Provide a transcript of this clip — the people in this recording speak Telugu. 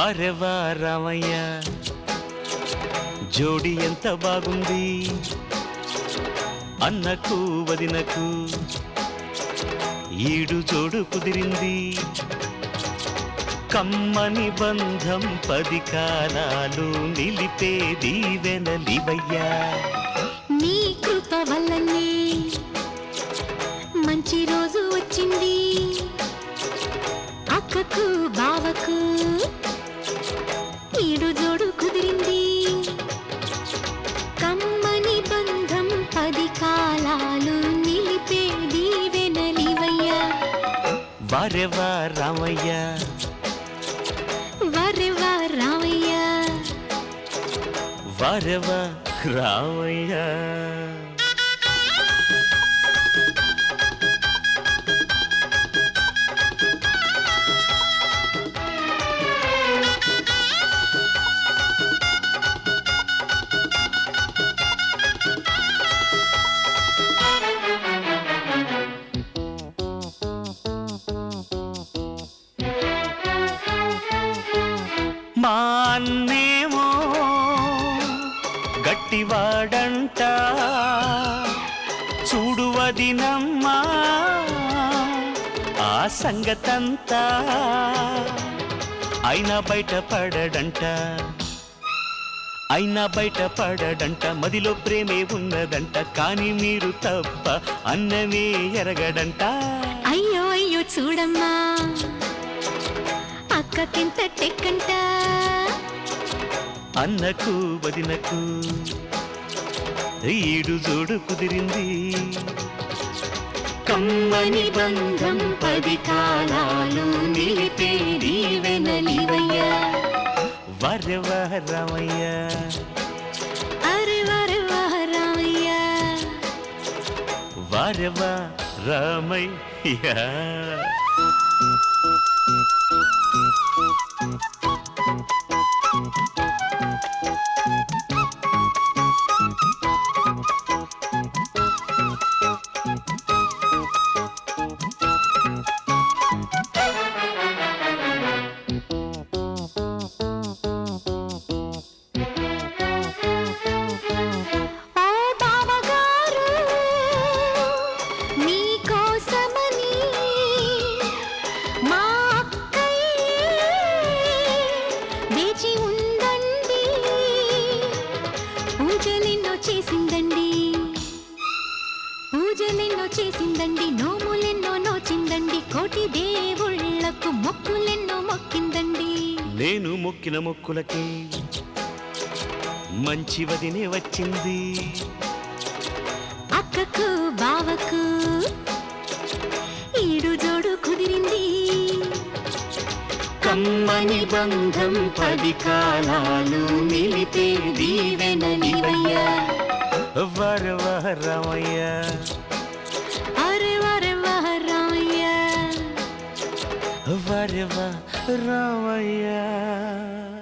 వారెవా రామయ్య జోడి ఎంత బాగుంది అన్నకు వదినకు ఈడు జోడు కుదిరింది కమ్మని బంధం పది కాలాలు నిలిపేది వెనలివయ్యా నీ కృప వల్లనే మంచి రోజు వచ్చింది అక్కకు బావకు ఈడు జోడు కుదిరింది కమ్మని బంధం పది కాలాలు నిలిపేది వెనలివయ్యా వారెవా రామయ్య వరెవా రామయ్య వారెవా రామయ్య మా అన్నేమో గట్టివాడంట చూడు వదినమ్మా ఆ సంగతంతా అయినా బయట పడడంట అయినా బయట పడడంట మదిలో ప్రేమే ఉన్నదంట కానీ మీరు తప్ప అన్నమే ఎరగడంట అయ్యో అయ్యో చూడమ్మా అక్కకెంత టెక్కంట అన్నకు వదినకు ఈడు జోడు కుదిరింది కమ్మని బంధం పది కాలాలు నిలిపేది వెనలివయ్యా వరవరమయ్య అరే వరే వహ రామయ్య వరవ రామయ్య ఓ బావగారు మీకోసమని మా అక్కయ్య వేచి ఉందండి పూజలెన్నో చేసిందండి పూజలెన్నో చేసిందండి నోములెన్నో నోచిందండి కోటి దేవుళ్ళకు మొక్కులెన్నో మొక్కిందండి నేను మొక్కిన మొక్కులకి మంచి వదినే వచ్చింది అక్కకు బావకు ఈడు జోడు కుదిరింది కమ్మని బంధం పది కాలాలు నిలిపేది వెనలివయ్యా వరవరమయ్య అరే వరే వహ రామయ్య వరవ రామయ్య